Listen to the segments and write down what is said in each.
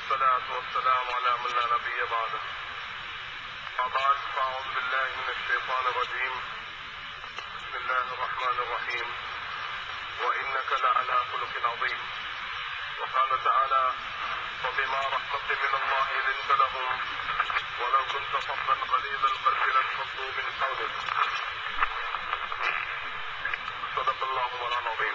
والصلاة والسلام على من لا نبي بعده وبعد فأعوذ بالله من الشيطان الرجيم بسم الله الرحمن الرحيم وإنك لعلى خلق عظيم وقال تعالى فبما رحمة من الله لنت لهم ولو كنت فظا غليظ القلب لانفضوا من حولك صدق الله مولانا العظيم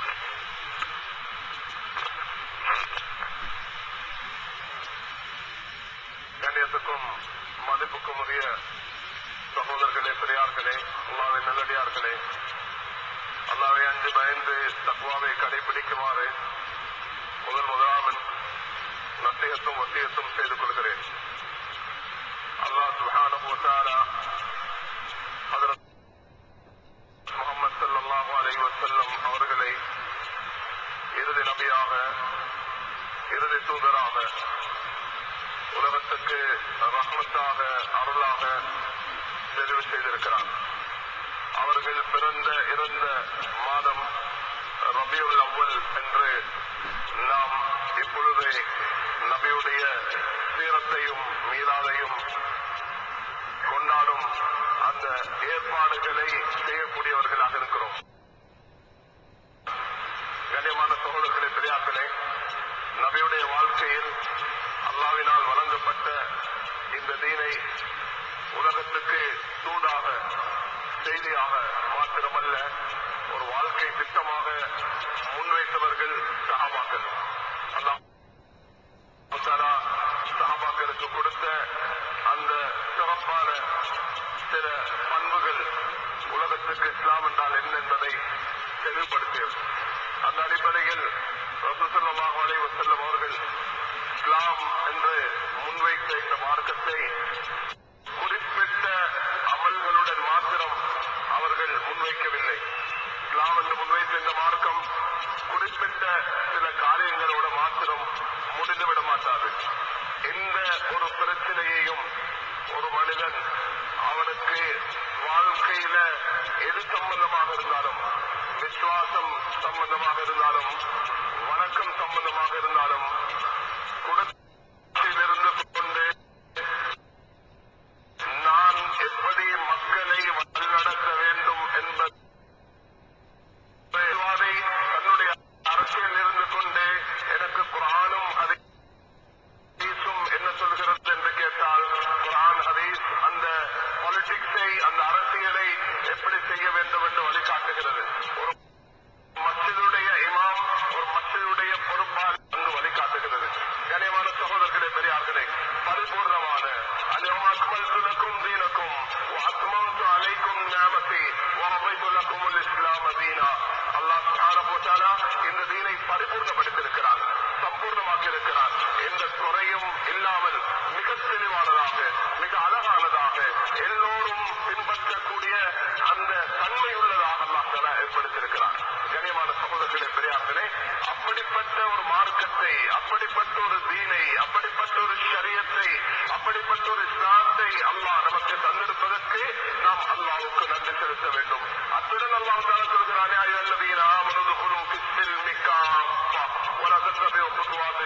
கண்ணியத்துக்கும் மதிப்புக்கும் உரிய சகோதரர்களே பெரியார்களே அல்லாவின் நல்லடியார்களே அல்லாவை அஞ்சு பயந்து தக்குவாவை கடைபிடிக்குமாறு முதல் முதலாமல் நத்தியத்தும் ஒத்தியத்தும் செய்து கொள்கிறேன் அல்லாஹ் சுப்ஹானஹு வ தஆலா ஹஜ்ரத் முஹம்மது ஸல்லல்லாஹு அலைஹி வஸல்லம் அவர்களை இறுதி நபியாக இறுதி தூதராக உலகத்துக்கு ரஹ்மத்தாக அருளாக தெரிவு செய்திருக்கிறார் அவர்கள் பிறந்த இறந்த மாதம் ரபியுல் அவ்வல் என்று நாம் இப்பொழுது நபியுடைய சீரத்தையும் மீதாதையும் கொண்டாடும் அந்த ஏற்பாடுகளை செய்யக்கூடியவர்களாக இருக்கிறோம் கண்ணியமான சகோதரர்களே பெரியார்களே நபியுடைய வாழ்க்கையில் அல்லாவினால் வழங்கப்பட்ட இந்த தீனை உலகத்துக்கு தூதாக செய்தியாக மாத்திரமல்ல ஒரு வாழ்க்கை திட்டமாக முன்வைத்தவர்கள் சஹாபாக்கள் அல்லாஹ் தஆலா சஹாபாக்களுக்கு கொடுத்த அந்த சிறப்பான சில பண்புகள் உலகத்துக்கு இஸ்லாம் என்றால் என்ன என்பதை தெளிவுபடுத்தியது அந்த அடிப்படையில் ரசூலுல்லாஹி அலைஹி வஸல்லம் அவர்கள் இஸ்லாம் என்று முன்வைத்த இந்த மார்க்கத்தை குறிப்பிட்ட அமல்களுடன் மாத்திரம் அவர்கள் முன்வைக்கவில்லை இஸ்லாம் என்று முன்வைத்த இந்த மார்க்கம் குறிப்பிட்ட சில காரியங்களோட மாத்திரம் முடிந்துவிட மாட்டாது எந்த ஒரு பிரச்சனையையும் ஒரு மனிதன் அவனுக்கு வாழ்க்கையில எது சம்பந்தமாக இருந்தாலும் விசுவாசம் சம்பந்தமாக இருந்தாலும் வணக்கம் சம்பந்தமாக இருந்தாலும் குணத்திலிருந்து கொண்டு நான் எப்படி மக்களை வழிநடத்த வேண்டும் என்பது அதை தன்னுடைய அரசியல் இருந்து கொண்டு எனக்கு குரானும் ஹதீஸும் என்ன சொல்கிறது என்று கேட்டால் குரான் ஹதீஸ் அந்த பாலிடிக்ஸை அந்த அரசியலை எப்படி செய்ய வேண்டும் என்று வழிகாட்டுகிறது ஒரு மஸ்ஜிதுடைய இமாம் ஒரு மஸ்ஜிதுடைய பொறுப்பால் அங்கு வழிகாட்டுகிறது கனியமான சகோதரர்களே பெரியார்களே பரிபூர்ணமான அல்யௌம அக்மல்து லக்கும் தீனக்கும் வ அத்மம்து அலைக்கும் நிஅமதி வ ரضيت لكم الاسلام دينا அல்லாஹ் சுப்ஹானஹு வ தஆலா இந்த தீனை பரிபூர்ணப்படுத்தியிருக்கிறார் சம்பூர்ணமாக்கி இருக்கிறார் எந்த குறையும் இல்லாமல் மிக தெளிவானதாக மிக அழகானதாக எல்லோரும் பின்பற்றக்கூடிய அந்த தன்மை உள்ளதாக அல்லாஹ் தஆலா ஏற்படுத்தியிருக்கிறார் கனியமான சகோதரர்களே பெரியார்களே அப்படிப்பட்ட ஒரு மார்க்கத்தை அப்படிப்பட்ட ஒரு தீனை அப்படிப்பட்ட ஒரு ஷரியத்தை அப்படிப்பட்ட ஒரு இஸ்லாத்தை அல்லாஹ் நமக்கு தந்திருப்பதற்கு நாம் அல்லாஹ்வுக்கு நன்றி செலுத்த வேண்டும் அத்துடன் அல்லாஹ் தஆலா சொல்கிறானே அய்யுஹல்லதீன ஆமனு துகுலு ஃபிஸ்ஸில்மி காஃபா வலா தத்தபிஉ குதுவாத்தி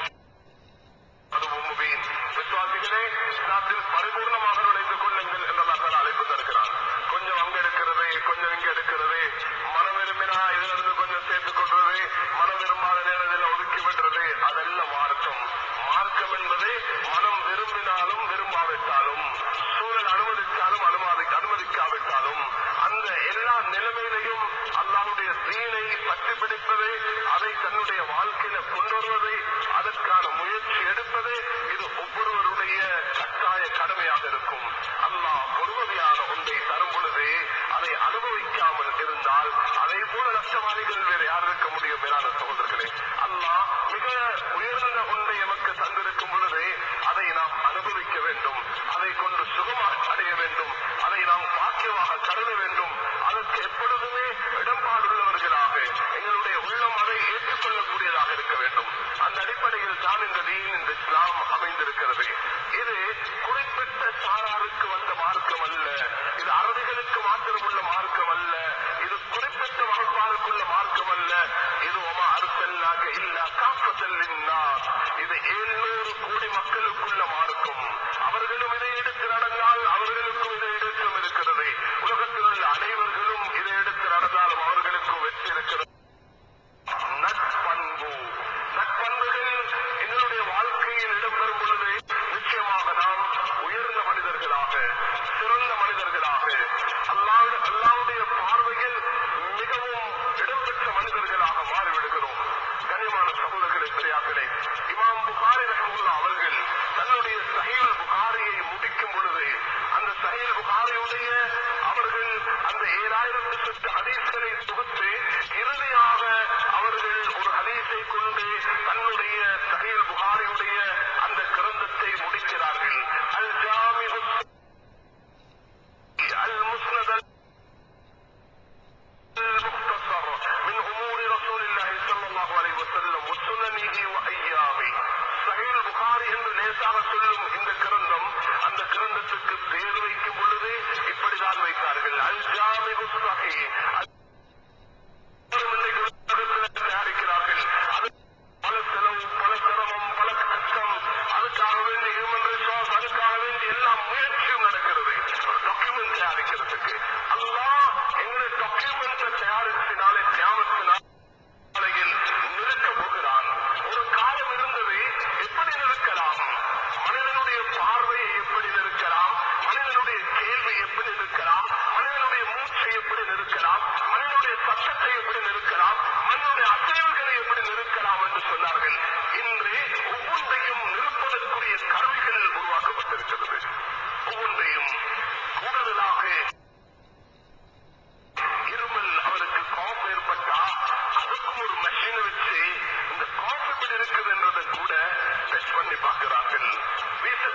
அதுவும் முபீன் விசுவாசிகளே இஸ்லாத்தில் பரிபூர்ணமாக நுழைந்து கொள்ளுங்கள் என்று அல்லாஹ் தஆலா அழைப்பு தருகிறார் கொஞ்சம் அங்க எடுக்கிறது கொஞ்சம் இங்க எடுக்கிறது மனம் விரும்பினா இதுல இருந்து கொஞ்சம் சேர்த்துக் கொள்றது மனம் விரும்பாத நேரத்தில் ஒதுக்கி விடுறது அதெல்லாம் மார்க்கம் மார்க்கம் என்பது மனம் விரும்பினாலும் விரும்பாவிட்டாலும் சூழல் அனுமதித்தாலும் அனுமதி அனுமதிக்காவிட்டாலும் அந்த எல்லா நிலைமையிலையும் அல்லாஹ்வுடைய தீனை பற்றி பிடிப்பது அதை தன்னுடைய வாழ்க்கையில கொண்டு வருவது அதற்கான முயற்சி எடுப்பது இது ஒவ்வொருவருடைய கட்டாய கடமையாக இருக்கும் அல்லாஹ் பொறுமதியான ஒன்றை தரும் பொழுது அதை அனுபவிக்காமல் இருந்தால் அதை போல நஷ்டவாதிகள் வேறு யார் இருக்க முடியும் மேலான சகோதரர்களே அல்லாஹ் மிக உயர்ந்த ஒன்றை எமக்கு தந்திருக்கும் பொழுது அதை நாம் அனுபவிக்க வேண்டும் அதை கொண்டு சுகமாக அடைய வேண்டும் அதை நாம் பாக்கியமாக கருத வேண்டும் அதற்கு எப்பொழுதுமே இடம்பாடுள்ளவர்களாக எங்களுடைய உள்ளம் அதை ஏற்றுக்கொள்ளக்கூடியதாக இருக்க வேண்டும் அந்த அடிப்படையில் தான் இந்த தீன் இந்த இஸ்லாம் அமைந்திருக்கிறது இது குறிப்பிட்ட சாராருக்கு வந்த மார்க்கம் அல்ல இது அரபிகளுக்கு மாத்திரம் உள்ள மார்க்கம் அல்ல இது குறிப்பிட்ட வகுப்பாருக்குள்ள மார்க்கம் அல்ல இது ஒமா அருசல்லாக இல்ல காப்பத்தல்லின்னா இது ஏழ்நூறு கோடி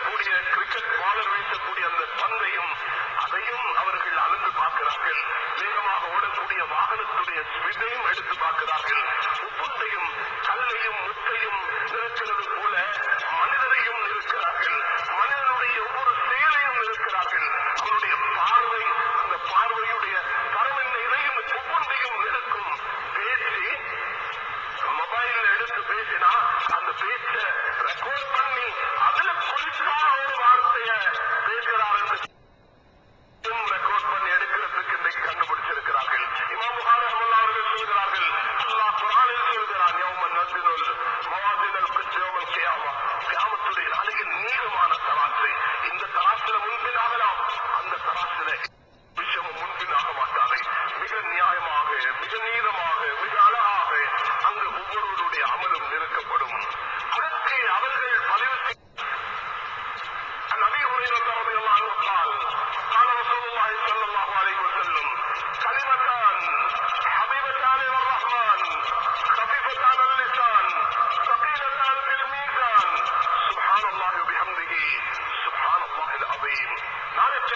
வீசக்கூடிய கிரிக்கெட் பாலர் வீசக்கூடிய அந்த பந்தையும் அதையும் அவர்கள் அளந்து பார்க்கிறார்கள் வேகமாக ஓடக்கூடிய வாகனத்துடைய ஸ்பீடையும் எடுத்து பார்க்கிறார்கள் ஒவ்வொன்றையும் கல்லையும் முத்தையும் நிறுக்கிறது போல மனிதரையும் நிற்கிறார்கள் மனிதனுடைய ஒவ்வொரு செயலையும் நிற்கிறார்கள் அவருடைய பார்வை அந்த பார்வையுடைய பரவென்ன இதையும் ஒவ்வொன்றையும் நிற்கும் பேச்சு மொபைல்ல எடுத்து பேசினா அந்த பேச்ச ரெக்கார்ட் பண்ணி அதுல குறிப்பான ஒரு வார்த்தைய பேசுகிறார் என்று ரெக்கார்ட் பண்ணி எடுக்கிறதுக்கு இன்றைக்கு கண்டுபிடிச்சிருக்கிறார்கள் இமாம் புகாரி ரஹ்மத்துல்லாஹி அவர்கள் சொல்கிறார்கள் அல்லாஹ் குர்ஆனில் சொல்கிறான் யௌம நஸ்லுல் மவாசினல் கிஸ்த் யௌமல் கியாமா கியாமத்துடைய நாளையில் நீளமான தராசு இந்த தராசுல முன்பினாகலாம் அந்த தராசுல விஷயமும் முன்பினாக மாட்டாது மிக நியாயமாக மிக நீளமாக மிக அழகாக அங்கு ஒவ்வொருவருடைய அமலும் நிறுக்கப்படும் அதற்கு அவர்கள் பதிவு செய்ய عن ابي هريره رضي الله عنه قال قال رسول الله صلى الله عليه وسلم كلمتان حبيبتان الى الرحمن خفيفتان على اللسان ثقيلتان في الميزان سبحان الله وبحمده سبحان الله العظيم நாளைக்கு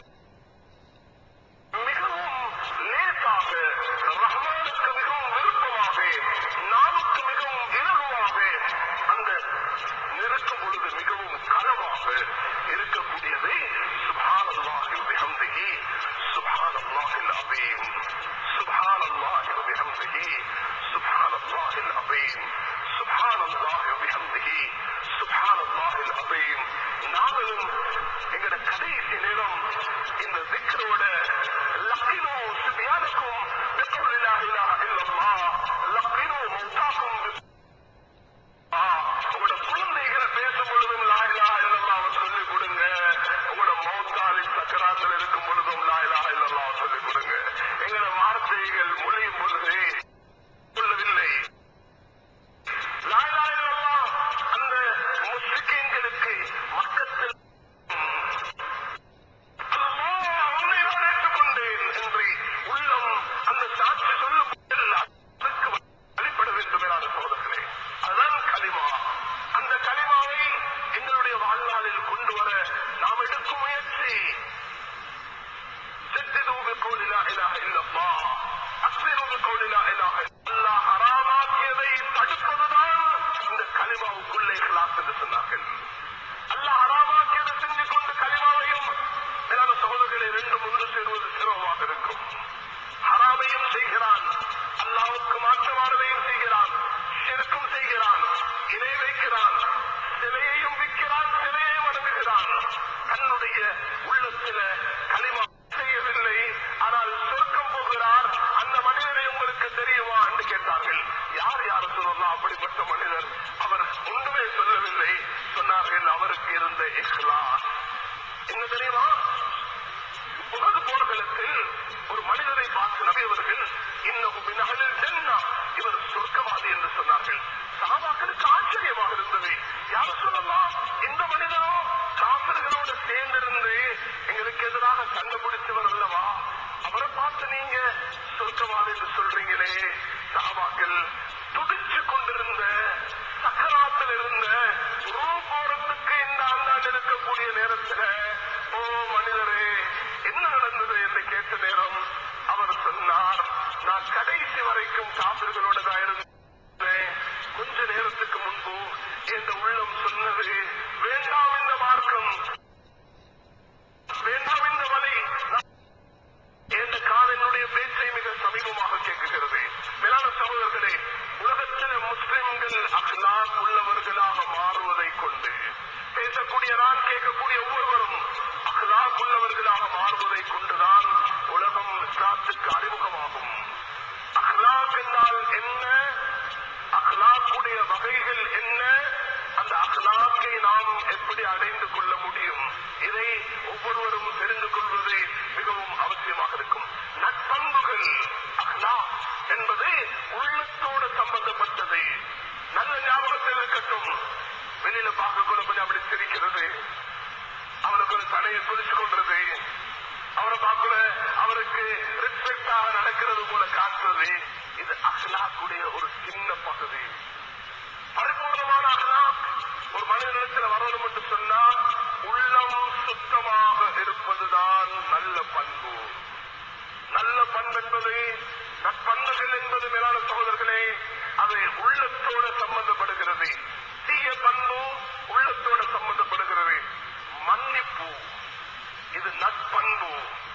மிகவும் லேசாக ரஹ்மானுக்கு மிகவும் விருப்பமாக நாவுக்கு மிகவும் இலகுவாக அந்த நிறுக்கும் பொழுது மிகவும் கனமாக இருக்கக்கூடியது சுபான் அல்லாஹி பிஹம்திஹி சுபான் அல்லாஹில் அபீம் சுபான் அல்லாஹி பிஹம்திஹி சுபான் அல்லாஹில் அபீம் சுபான் அல்லாஹி பிஹம்திஹி சுபான் அல்லாஹில் அபீம் நாங்களும் எங்கட கடைசி நேரம் இந்த திக்கரோட லக்கினோ சிபியானுக்கும் பிக்குல் இலாஹ இலாஹ இல்லல்லாஹ் லக்கினோ மௌதாக்கும் பி- ஆ, உங்களோட குழந்தைகளை பேசும் பொழுதும் லா இலாஹ இல்லல்லாஹ் சொல்லிக் கொடுங்க உங்களோட மௌத்தாலி சக்கராத்தில் இருக்கும் பொழுதும் லா இலாஹ இல்லல்லாஹ் சொல்லிக் கொடுங்க எங்களோட வார்த்தைகள் மொழியும் பொழுது சொல்லவில்லை லா இலாஹ இல்லல்லாஹ் அந்த முஸ்லிம்களுக்கு மக்கத்தில் அல்லாஹ் உன்னை நான் ஏற்றுக்கொண்டேன் என்று உள்ளம் அந்த சாட்சி சொல்லும் போதெல்லாம் அதற்கு வழிபட வேண்டும் என சோதர்களே அதுதான் கலிமா அந்த கலிமாவை எங்களுடைய வாழ்நாளில் கொண்டு வர நாம் எடுக்கும் முயற்சி جددوا بقول لا اله الا الله اكثروا بقول لا اله الا الله ஹராமாக்கியதை தடுப்பதுதான் இந்த கலிமாவுக்குள்ளே கிளாஸ் என்று சொன்னார்கள் அல்லாஹ் ஹராமாக்கியதை செஞ்சு கொண்டு கலிமாவையும் மேலான சகோதரர்களை ரெண்டு ஒன்று சேருவது சிரமமாக இருக்கும் ஹராமையும் செய்கிறான் அல்லாவுக்கு மாற்றமானதையும் செய்கிறான் சிறுக்கும் செய்கிறான் இணை வைக்கிறான் சிலையையும் விற்கிறான் சிலையையும் அடங்குகிறான் தன்னுடைய உள்ளத்தில களிமா செய்யவில்லை ஆனால் சொர்க்கம் போகிறார் அந்த மனிதரை உங்களுக்கு தெரியுமா என்று கேட்டார்கள் யார் யார் சொல்லலாம் அப்படிப்பட்ட மனிதர் அவர் ஒன்றுமே சொல்லவில்லை சொன்னார்கள் அவருக்கு இருந்த இஹ்லாஸ் என்ன தெரியுமா உலக போர்க்களத்தில் ஒரு மனிதரை பார்த்து நபியவர்கள் இன்னும் பின்னகலில் சென்னா இவர் சொர்க்கவாதி என்று சொன்னார்கள் சகாபாக்களுக்கு ஆச்சரியமாக இருந்தது யார் சொல்லலாம் இந்த மனிதனோ காப்பர்களோடு சேர்ந்திருந்து எங்களுக்கு எதிராக கண்டுபிடிச்சவர் அல்லவா அவரை பார்த்து நீங்க சொர்க்கவாதி என்று சொல்றீங்களே சகாபாக்கள் துடிச்சு கொண்டிருந்த சக்கராத்தில் இருந்த ரூம் போறதுக்கு இந்த அந்தாண்டு இருக்கக்கூடிய நேரத்துல ஓ மனிதரே என்ன நடந்தது என்று கேட்ட நேரம் அவர் சொன்னார் நான் கடைசி வரைக்கும் காப்பிர்களோட தான் இருந்தேன் கொஞ்ச நேரத்துக்கு முன்பு என் உள்ளம் சொன்னது வேண்டாம் இந்த மார்க்கம் வேண்டாம் இந்த வழி நான் என்ற காதனுடைய பேச்சை மிக சமீபமாக கேட்குகிறது மேலான சகோதரர்களே உலகத்தில் முஸ்லிம்கள் அக்லாக் உள்ளவர்களாக மாறுவதை கொண்டு பேசக்கூடிய நான் கேட்கக்கூடிய ஒவ்வொருவரும் அக்லாக் உள்ளவர்களாக மாறுவதை கொண்டுதான் உலகம் இஸ்லாத்துக்கு அறிமுகமாகும் அக்லாக் என்றால் என்ன அக்லாக்குடைய வகைகள் என்ன அந்த அக்லாக்கை நாம் எப்படி அடைந்து கொள்ள முடியும் இதை ஒவ்வொருவரும் தெரிந்து கொள்வது மிகவும் அவசியமாக இருக்கும் நட்பண்புகள் அக்லாக் என்பது உள்ளத்தோடு சம்பந்தப்பட்டது நல்ல ஞாபகத்தில் இருக்கட்டும் வெளியில பார்க்க கூட கொஞ்சம் அப்படி சிரிக்கிறது அவனுக்கு ஒரு தலையை பிடிச்சு கொள்றது அவரை பார்க்கல அவருக்கு ரெஸ்பெக்டாக நடக்கிறது போல காட்டுறது இது அஹ்லாக்குடைய ஒரு சின்ன பகுதி பரிபூர்ணமான அஹ்லாக் ஒரு மனிதனிடத்தில் வரணும் என்று சொன்னா உள்ள சம்பந்தப்படுகிறது தீய பண்பு உள்ளத்தோட சம்பந்தப்படுகிறது மன்னிப்பு இது நற்பண்பு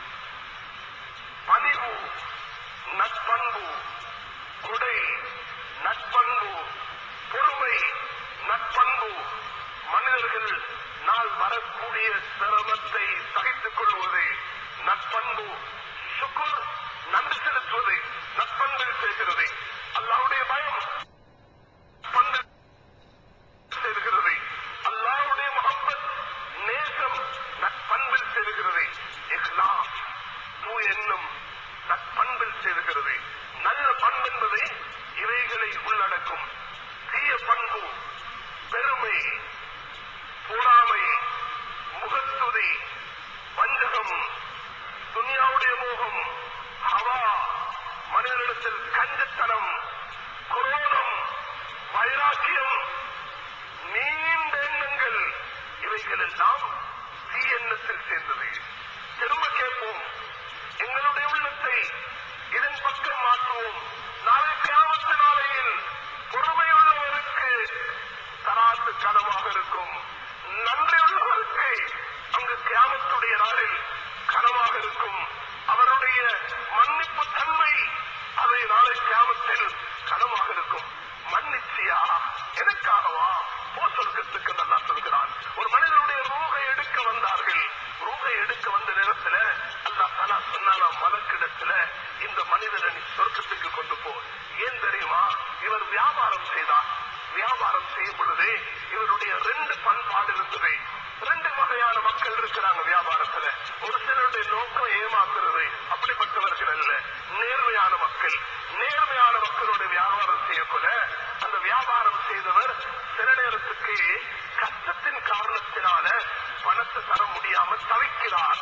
பணிவு நற்பண்பு கொடை நற்பண்பு பொறுமை நற்பண்பு மனிதர்கள் நாள் வரக்கூடிய சிரமத்தை சகித்துக் கொள்வது நற்பண்பு சுக்குர் நன்றி செலுத்துவது நற்பண்பில் செய்கிறது அல்லாவுடைய பயம் பண்பில் செல்கிறது அல்லாவுடைய முகப்பத் நேசம் நற்பண்பில் செல்கிறது இஹ்லாஸ் தூ என்னும் நற்பண்பில் செல்கிறது நல்ல பண்பு என்பது இவைகளை உள்ளடக்கும் தீய பண்பு பெருமை பொறாமை முகத்துதி வஞ்சகம் துனியாவுடைய மோகம் ஹவா மனிதனிடத்தில் கஞ்சத்தனம் குரோதம் வைராக்கியம் நீண்ட எண்ணங்கள் இவைகள் எல்லாம் தீ எண்ணத்தில் சேர்ந்தது திரும்ப கேட்போம் எங்களுடைய உள்ளத்தை இதன் பக்கம் மாற்றுவோம் நாளை கிராமத்து நாளையில் பொறுமையுள்ளவருக்கு தராசு கனமாக இருக்கும் நன்றியுள்ளவருக்கு அங்கு கிராமத்துடைய நாளில் கனமாக இருக்கும் அவருடைய மன்னிப்பு தன்மை அதை நாளை கிராமத்தில் கனமாக இருக்கும் மன்னிச்சியா எனக்காகவா போ சொர்க்கத்துக்கு நல்லா சொல்கிறான் ஒரு மனிதனுடைய ரூகை எடுக்க வந்தார்கள் ரூகை எடுக்க வந்த நேரத்துல அல்லாஹ் தலா சொன்னாலாம் மலக்கிடத்துல இந்த மனிதனை நீ சொர்க்கத்துக்கு கொண்டு போ ஏன் தெரியுமா இவர் வியாபாரம் செய்தார் வியாபாரம் செய்யும் பொழுது இவருடைய ரெண்டு பண்பாடு இருந்தது ரெண்டு வகையான மக்கள் இருக்கிறாங்க வியாபாரத்துல ஒரு சிலருடைய நோக்கம் ஏமாத்துறது அப்படிப்பட்டவர்கள் அல்ல நேர்மையான மக்கள் நேர்மையான மக்களோட வியாபாரம் செய்யக்குள்ள அந்த வியாபாரம் செய்தவர் சில நேரத்துக்கு கஷ்டத்தின் காரணத்தினால பணத்தை தர முடியாம தவிக்கிறார்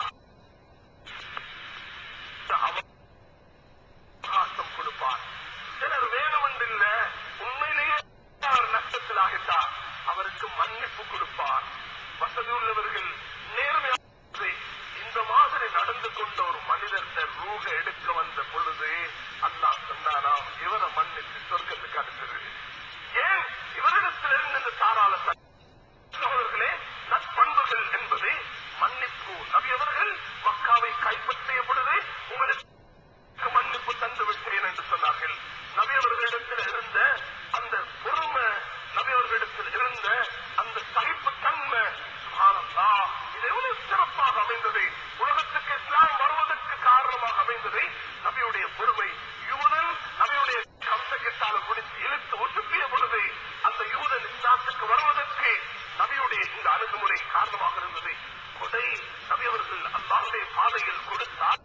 அவகாசம் கொடுப்பார் சிலர் வேணுமென்றில்ல உண்மையிலேயே அவர் நஷ்டத்தில் ஆகிட்டார் அவருக்கு மன்னிப்பு கொடுப்பார் வசதி உள்ளவர்கள் நேர்மையாக இந்த மாதிரி நடந்து கொண்ட ஒரு மனிதன் ரூக எடுக்க வந்த பொழுது அல்லாஹ் சொன்னாராம் இவரை மன்னித்து சொர்க்கத்துக்கு அனுப்புது ஏன் இவரிடத்திலிருந்து இந்த தாராள சகோதரர்களே நற்பண்புகள் என்பது மன்னிப்பு நபி அவர்கள் மக்காவை கைப்பற்றிய பொழுது உங்களுக்கு மன்னிப்பு தந்து விட்டேன் என்று சொன்னார்கள் நபி அவர்களிடத்தில் இருந்த அந்த பொறுமை நபி அவர்களிடத்தில் இருந்த அந்த சகிப்பு தன்மை சுப்ஹானல்லாஹ், இது எவ்வளவு சிறப்பாக அமைந்தது உலகத்துக்கு இஸ்லாம் வருவதற்கு காரணமாக அமைந்தது நபியுடைய பொறுமை யூதன் நபியுடைய கம்சக்கிட்டால பிடித்து இழுத்து ஒசுப்பிய பொழுது அந்த யூதன் இஸ்லாத்துக்கு வருவதற்கு நபியுடைய இந்த அணுகுமுறை காரணமாக இருந்தது கொடை நபி அவர்கள் அல்லாஹ்வுடைய பாதையில் கொடுத்தார்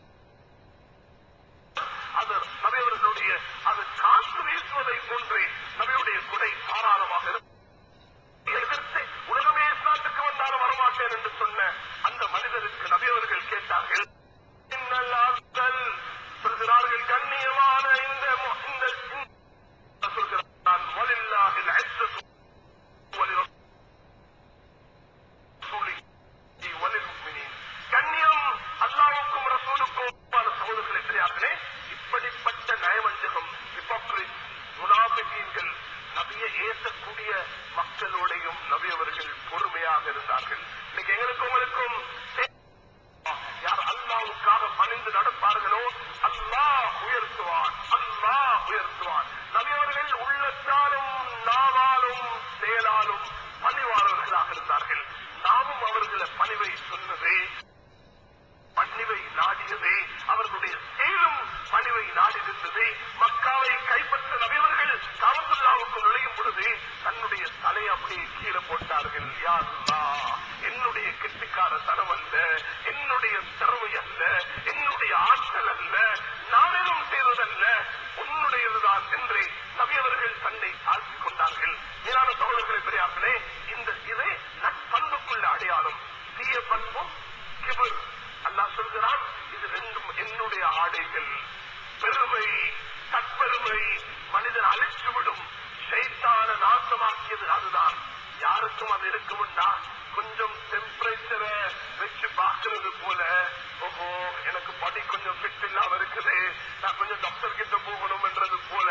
அது நபியவர்களுடைய அது காற்று வீசுவதை போன்றே நபியுடைய குடை தாராளமாக இருக்கும். எதிர்த்து உலகமே இஸ்லாத்துக்கு வந்தாலும் வரமாட்டேன் என்று சொன்ன அந்த மனிதருக்கு நபியவர்கள் கேட்டார்கள் இன்னல் ஆஸ்தல் சொல்கிறார்கள் கண்ணியமான இந்த மு- இந்த இந்த- சொல்கிறான் வலில்லாஹில் இஸ்ஸத்து வலிரசூலிஹி வலில்முஃமினீன். கண்ணியம் அல்லாஹ்வுக்கும் ரசூலுக்கும் பல சகோதரர்களே பெரியார்களே இப்படிப்பட்ட நயவஞ்சகம் hypocrite, முனாபிகீன்கள் நபியை ஏற்கக்கூடிய மக்களோடையும் நபி அவர்கள் பொறுமையாக இருந்தார்கள் இன்னைக்கு எங்களுக்கும் உங்களுக்கும் தே- யார் அல்லாவுக்காக பணிந்து நடப்பார்களோ அல்லாஹ் உயர்த்துவான் அல்லாஹ் உயர்த்துவான் நபியவர்கள் உள்ளத்தாலும் நாவாலும் செயலாலும் பணிவாளர்களாக இருந்தார்கள் நாமும் அவர்களை பணிவை சொன்னதே பணிவை நாடியதே அவர்களுடைய செயலும் பணிவை நாடியிருந்தது மக்காவை கைப்பற்ற நபியவர்கள் காபத்துல்லாவுக்கு நுழையும் பொழுது தன்னுடைய தலை அப்படியே கீழே போட்டார்கள் யா அல்லாஹ், என்னுடைய கெட்டிக்கார தனம் அல்ல என்னுடைய திறமை அல்ல என்னுடைய ஆற்றல் அல்ல நான் எதுவும் செய்ததல்ல உன்னுடையதுதான் என்று நபியவர்கள் தன்னை தாழ்த்திக் கொண்டார்கள் மேலான சகோதரர்களை பெரியார்களே இந்த இது நற்பண்புக்குள்ள அடையாளம் தீய பண்பும் கிபர் அல்லாஹ் சொல்கிறான் இது ரெண்டும் என்னுடைய ஆடைகள் பெருமை தற்பெருமை மனிதன் அழிச்சுவிடும் ஷைத்தான நாசமாக்கியது அதுதான் யாருக்கும் அது இருக்கும்டா கொஞ்சம் டெம்பரேச்சரை வச்சு பார்க்கிறது போல ஓஹோ எனக்கு படி கொஞ்சம் ஃபிட் இல்லாம இருக்குது நான் கொஞ்சம் டாக்டர் கிட்ட போகணும் என்றது போல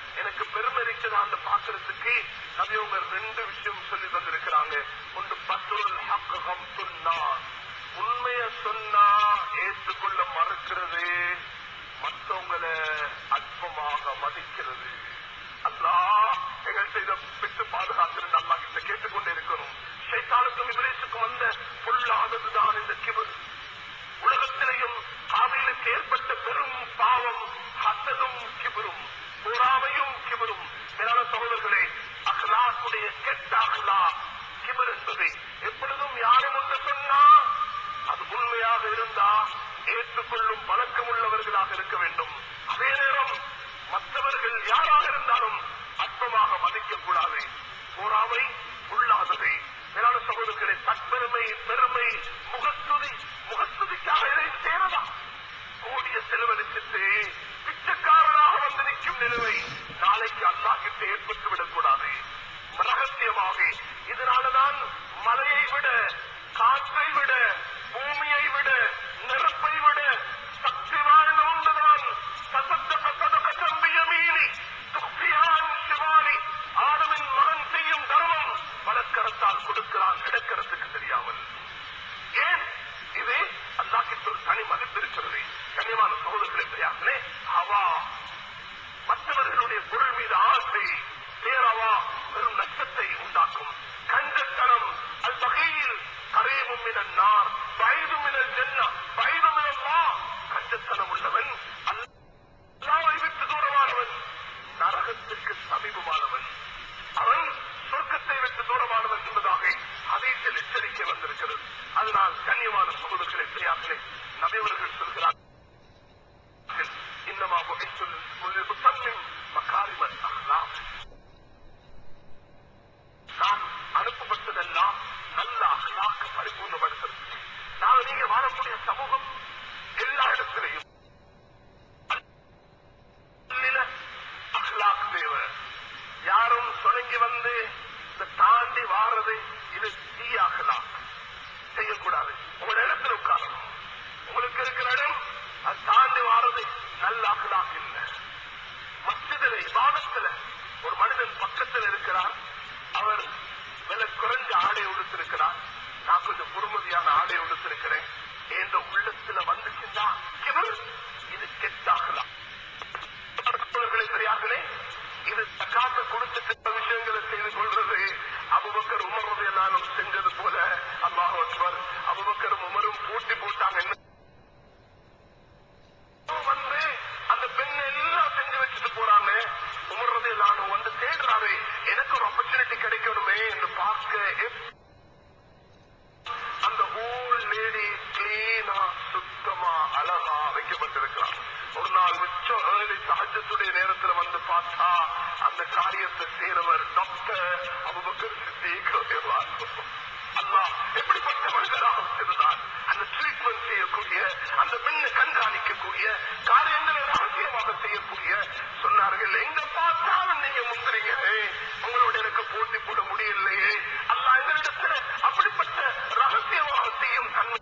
எனக்கு பெருமை இருக்குதான்னு பாக்குறதுக்கு நபியவங்க ரெண்டு விஷயம் சொல்லி தந்திருக்கிறாங்க ஒன்று பசுல் ஹக்கம் சொன்னா உண்மைய சொன்னா ஏற்றுக்கொள்ள மறுக்கிறது மற்றவங்களை அற்பமாக மதிக்கிறது அல்லாஹ் எங்கள்கிட்ட இதை விட்டு பாதுகாத்திருந்து அல்லா கிட்ட கேட்டுக்கொண்டே இருக்கணும் ஷைத்தானுக்கும் இவரேசுக்கும் வந்த பொல்லாததுதான் இந்த கிபர் உலகத்திலேயும் காவிலுக்கு ஏற்பட்ட பெரும் பாவம் ஹசதும் கிபரும் பொறாமையும் கிபரும் மேலான சகோதரர்களே அஹ்லாக்குடைய கெட்ட அஹ்லா கிபர் என்பது எப்பொழுதும் யாரும் ஒன்று சொன்னா அது உண்மையாக இருந்தா ஏற்றுக்கொள்ளும் பழக்கம் உள்ளவர்களாக இருக்க வேண்டும் அதே நேரம் மற்றவர்கள் யாராக இருந்தாலும் அற்பமாக மதிக்க கூடாது போராமை உள்ளாதது மேலான சகோதரர்களே தற்பெருமை பெருமை முகஸ்துதி முகஸ்துதிக்காக இதை சேரலாம் கூடிய செலவழிச்சிட்டு பிச்சைக்காரனாக வந்து நிற்கும் நிலைமை நாளைக்கு அல்லா கிட்ட ஏற்பட்டு விடக்கூடாது ரகசியமாக இதனாலதான் மலையை விட காற்றை விட பூமியை விட நெருப்பை விட சக்தி வாய்ந்த ஒன்றுதான் சசத்த கசத கசம்பிய மீனி துக்தியான் சிவானி ஆடவின் மகன் செய்யும் தர்மம் வலக்கரத்தால் கொடுக்கிறான் இடக்கரத்துக்கு தெரியாமல் ஏன் இது அல்லாஹ்விற்கு ஒரு தனி மதிப்பு இருக்கிறது கண்ணியமான சகோதரர்களே பெரியார்களே அவா மற்றவர்களுடைய பொருள் மீது ஆசை பேரவா பெரும் நஷ்டத்தை உண்டாக்கும் கஞ்சத்தனம் அது வகையில் கரையவும் மினார் வயதும் மினல் ஜென்னா வயதும் மினல்லா கஞ்சத்தனம் உள்ளவன் அல்லாவை விட்டு தூரமானவன் நரகத்திற்கு சமீபமானவன் அவன் சொர்க்கத்தை விட்டு தூரமானவன் என்பதாக அதீசில் எச்சரிக்கை வந்திருக்கிறது அதனால் கண்ணியமான சகோதரர்களை பெரியார்களே நபியவர்கள் சொல்கிறார் இன்னமா புகைத்துள் முத்தம்மின் மக்காரிமன் அஹ்லாக் நான் அனுப்பப்பட்டதெல்லாம் நல்ல அகலாக்க பரிபூர்ணப்படுத்துறது நான் நீங்க வாழக்கூடிய சமூகம் எல்லா இடத்திலையும் நல்ல அகலாக் தேவை யாரும் தொடங்கி வந்து இந்த தாண்டி வாரது இது தீய அகலாக் செய்யக்கூடாது உங்களோட இடத்துல உட்காரணும் உங்களுக்கு இருக்கிற இடம் அது தாண்டி வாரது நல்ல அகலாக் இல்லை மஸ்ஜிதில் இபாதத்துல ஒரு மனிதன் பக்கத்தில் இருக்கிறார் அவர் விலை குறைஞ்ச ஆடை உடுத்திருக்கிறார் நான் கொஞ்சம் பொறுமதியான ஆடை உடுத்திருக்கிறேன் என்ற உள்ளத்துல வந்துச்சுன்னா கிபர் இது கெட்டாகலாம் சகோதரர்களே, பெரியார்களே இது தக்காத்த கொடுத்துட்டு சில விஷயங்களை செய்து கொள்றது அபுபக்கர் உமர் நானும் செஞ்சது போல அல்லாஹ் அக்பர் அபுபக்கரும் உமரும் போட்டி போட்டாங்க என்ன வந்து அந்த பெண்ணை எல்லாம் செஞ்சு வச்சுட்டு போறாங்க உமர்றதே நானும் வந்து தேடுறாரு எனக்கு ஒரு ஆப்பர்ச்சுனிட்டி கிடைக்கணுமே என்று பார்க்க எப்- அந்த ஹோல் லேடி கிளீனா சுத்தமா அழகா வைக்கப்பட்டிருக்கிறார் ஒரு நாள் மிச்சம் ஏழை சகஜத்துடைய நேரத்துல வந்து பார்த்தா அந்த காரியத்தை செய்றவர் டாக்டர் அபுபக்கர் சித்திக் அல்லாஹ் எப்படிப்பட்ட மனிதராக வச்சிருந்தார் அந்த ட்ரீட்மெண்ட் செய்யக்கூடிய அந்த பெண்ணை கண்காணிக்கக்கூடிய காரியங்களை ரகசியமாக செய்யக்கூடிய சொன்னார்கள் எங்க பார்த்தாலும் நீங்க முந்திரீங்களே உங்களோட எனக்கு போட்டி போட முடியலையே அல்லாஹ் எங்களிடத்துல அப்படிப்பட்ட ரகசியமாக செய்யும் தன்மை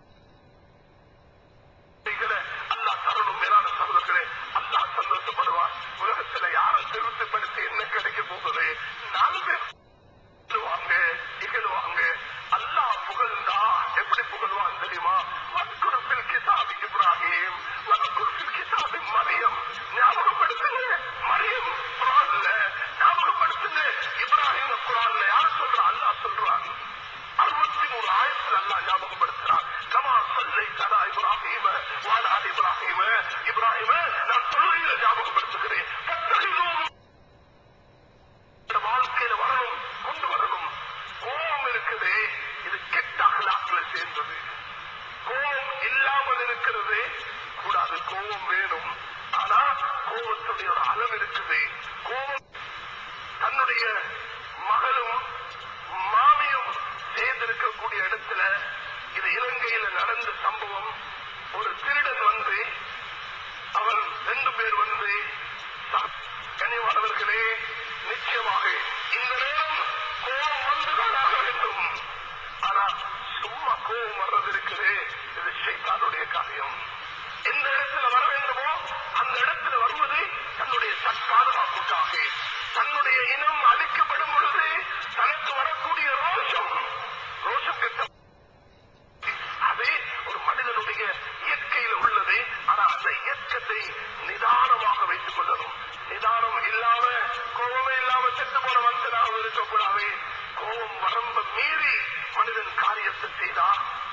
செய்கிற அல்லாஹ் தரணும் மேலான சகோதரர்களே அல்லாஹ் சந்தோஷப்படுவார் உலகத்துல யாரை திருப்திப்படுத்தி என்ன கிடைக்க போகுது நாலு பேர் புகழுவாங்க இகழுவாங்க அல்லாஹ் புகழ்ந்தா எப்படி புகழ்வான் தெரியுமா வற்குறுப்பில் கிதாபி இப்ராஹிம் வற்குறுப்பில் கிதாபி மரியம் ஞாபகப்படுத்துங்க மரியம் குரான்ல ஞாபகப்படுத்துங்க இப்ராஹிம் குரான்ல யார் சொல்றா அல்லாஹ் சொல்றான் அறுபத்தி மூணு ஆயிரத்தில் அல்லாஹ் ஞாபகப்படுத்துறான் கமா சொல்லை தரா இப்ராஹிம வாடா இப்ராஹிம இப்ராஹிம நான் தொழுகையில ஞாபகப்படுத்துகிறேன் பத்தகிலும் இந்த வாழ்க்கையில வரணும் கொண்டு வரணும் கோபம் இருக்குது இது கெட்ட அகலாக்கில் சேர்ந்தது கோபம் இல்லாமல் இருக்கிறது கூடாது கோபம் வேணும் ஆனா கோபத்துடைய ஒரு அளவு இருக்குது கோபம் தன்னுடைய மகளும் மாமியும் சேர்ந்திருக்கக்கூடிய இடத்துல இது இலங்கையில நடந்த சம்பவம் ஒரு திருடன் வந்து அவன் ரெண்டு பேர் வந்து கனிவானவர்களே நிச்சயமாக இந்த நேரம் கோபம் வந்துதானாக வேண்டும் ஆனா சும்மா கோபம் வர்றது இருக்குது இது ஷைத்தானுடைய காரியம் எந்த இடத்துல வர வேண்டுமோ அந்த இடத்துல வருவது தன்னுடைய தற்பாதுகாப்புக்காக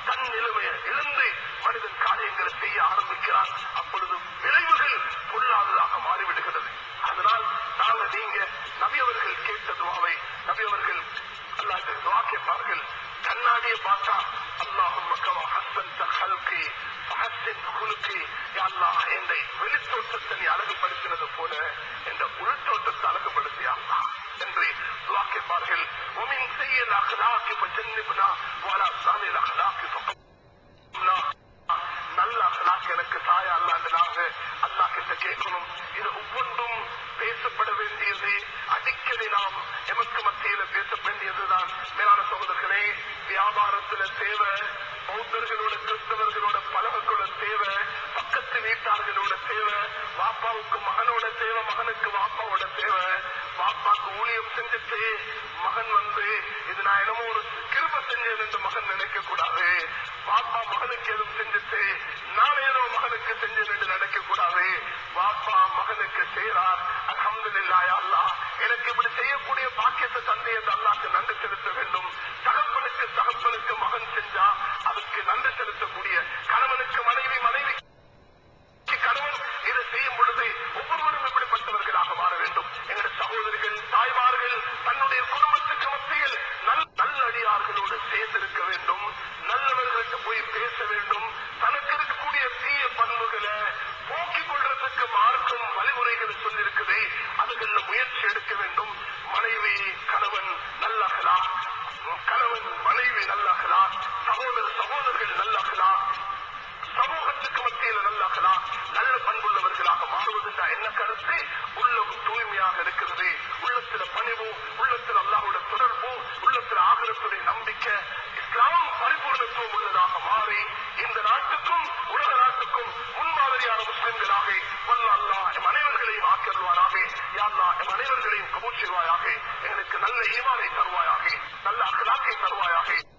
தன் நிலைமையை இழந்து மனிதன் காரியங்களை செய்ய ஆரம்பிக்கிறான் அப்பொழுது விளைவுகள் பொல்லாததாக மாறிவிடுகிறது அதனால் நாங்க நீங்க நபி அவர்கள் கேட்ட துவாவை நபி அவர்கள் அல்லாஹ் துவா கேட்பார்கள் கண்ணாடியை பார்த்தா அல்லாஹும் ஹஸ்பன் ஹல்கி ஹஸ்ஸின் குலுக்கி அல்லாஹ் என்னை வெளித்தோட்டத்தை நீ அழகுபடுத்தினது போல என்ற உள்தோட்டத்தை அழகுபடுத்தியா அல்லாஹ் என்று துவா கேட்பார்கள் உமின் செய்ய அகலாக்கி பஜன்னிபுனா வாலா சாலில் அகலாக்கி நல்ல அகலாக்கு எனக்கு தாயா அல்லாண்டனாக அல்லாஹ் கிட்ட கேட்கணும் இது ஒவ்வொன்றும் பேசப்பட வேண்டியது அடிக்கடி நாம் எமக்கு மத்தியில பேச வேண்டியதுதான் மேலான சகோதரர்களே வியாபாரத்துல தேவை பௌத்தர்களோட கிறிஸ்தவர்களோட பழகக்கூட தேவை பக்கத்து வீட்டார்களோட தேவை வாப்பாவுக்கு மகனோட தேவை மகனுக்கு வாப்பாவோட தேவை வாப்பாக்கு ஊழியம் செஞ்சுட்டு மகன் வந்து இது நான் என்னமோ ஒரு கிருப செஞ்சேன் என்று மகன் நினைக்க கூடாது வாப்பா மகனுக்கு எதுவும் செஞ்சுட்டு நான் ஏதோ மகனுக்கு செஞ்சேன் என்று நினைக்க கூடாது வாப்பா மகனுக்கு செய்யறார் அல்ஹம்துலில்லாஹ் யா அல்லாஹ் எனக்கு இப்படி செய்யக்கூடிய பாக்கியத்தை தந்தை என்று அல்லாஹ்க்கு நன்றி செலுத்த வேண்டும் தகப்பனுக்கு தகப்பனுக்கு மகன் செஞ்சா அதுக்கு நன்றி செலுத்தக்கூடிய கணவனுக்கு மனைவி மனைவி கணவன் இதை செய்யும் பொழுது ஒவ்வொருவரும் இப்படிப்பட்டவர்களாக மாற வேண்டும் எங்களுடைய சகோதரிகள் தாய்மார்கள் தன்னுடைய குடும்பத்துக்கு மத்தியில் நல் நல்லடியார்களோடு சேர்ந்திருக்க வேண்டும் நல்லவர்களுக்கு போய் பேச வேண்டும் தனக்கு இருக்கக்கூடிய தீய பண்புகளை போக்கிக் கொள்றதுக்கு மார்க்கும் வழிமுறைகள் சொல்லியிருக்குது அதுகள்ல முயற்சி எடுக்க வேண்டும் மனைவி கணவன் நல்லகலா கணவன் மனைவி நல்லகலா சகோதர சகோதரர்கள் நல்லகலா சமூகத்துக்கு மத்தியில நல்லாகலா நல்ல பண்புள்ளவர்களாக மாறுவதுண்டா என்ன கருத்து உள்ளம் தூய்மையாக இருக்கிறது உள்ளத்துல பணிவு உள்ளத்துல அல்லாஹோட தொடர்பு உள்ளத்துல ஆகிரத்துடைய நம்பிக்கை இஸ்லாம் பரிபூர்ணத்துவம் உள்ளதாக மாறி இந்த நாட்டுக்கும் உலக நாட்டுக்கும் முன்மாதிரியான முஸ்லிம்களாக வல்ல அல்லாஹ் எம் அனைவர்களையும் ஆக்கிடுவாராக யாழ்லா எம் அனைவர்களையும் கபூல் செய்வாயாக எங்களுக்கு நல்ல ஈமானை தருவாயாக நல்ல அகலாக்கை தருவாயாக